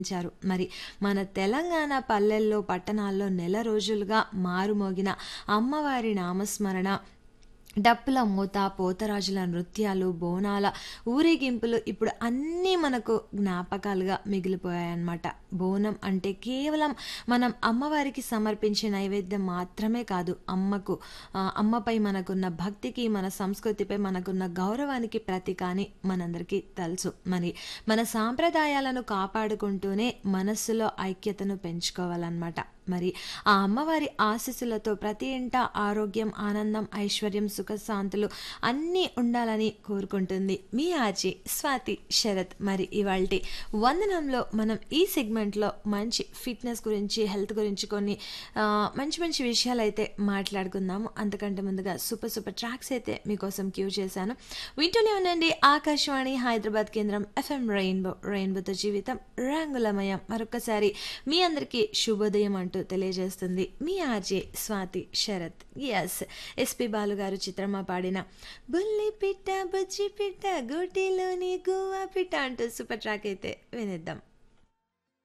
ఇచ్చారు. మరి మన తెలంగాణ పల్లెల్లో, పట్టణాల్లో నెల రోజులుగా మారుమోగిన అమ్మవారి నామస్మరణ, డప్పుల మోత, పోతరాజుల నృత్యాలు, బోనాల ఊరేగింపులు ఇప్పుడు అన్నీ మనకు జ్ఞాపకాలుగా మిగిలిపోయాయన్నమాట. బోనం అంటే కేవలం మనం అమ్మవారికి సమర్పించే నైవేద్యం మాత్రమే కాదు. అమ్మకు ఆహ్, అమ్మపై మనకున్న భక్తికి, మన సంస్కృతిపై మనకున్న గౌరవానికి ప్రతీక అని మనందరికీ తెలుసు. మరి మన సాంప్రదాయాలను కాపాడుకుంటూనే మనస్సులో ఐక్యతను పెంచుకోవాలన్నమాట. మరి ఆ అమ్మవారి ఆశీస్సులతో ప్రతి ఇంట ఆరోగ్యం, ఆనందం, ఐశ్వర్యం, సుఖశాంతులు అన్నీ ఉండాలని కోరుకుంటుంది మీ ఆర్జే స్వాతి శరత్. మరి ఇవాల్టి వందనంలో మనం ఈ సెగ్మెంట్లో మంచి ఫిట్‌నెస్ గురించి, హెల్త్ గురించి కొన్ని ఆహ్, మంచి మంచి విషయాలైతే మాట్లాడుకుందాము. అంతకంటే ముందుగా సూపర్ సూపర్ ట్రాక్స్ అయితే మీకోసం క్యూ చేశాను. వింటూనే ఉండండి ఆకాశవాణి హైదరాబాద్ కేంద్రం ఎఫ్ఎం రెయిన్బో. రెయిన్బోతో జీవితం రంగులమయం. మరొక్కసారి మీ అందరికీ శుభోదయం అంటూ తెలియజేస్తుంది మీ R J Swathi Sarath. Yes. S P Balu గారు చిత్రమ్మ పాడిన బుల్లి పిట్ట బుజ్జి పిట్ట గూటిలోని గువ్వ పిట్ట అంటూ సూపర్ ట్రాక్ అయితే వినేద్దాం.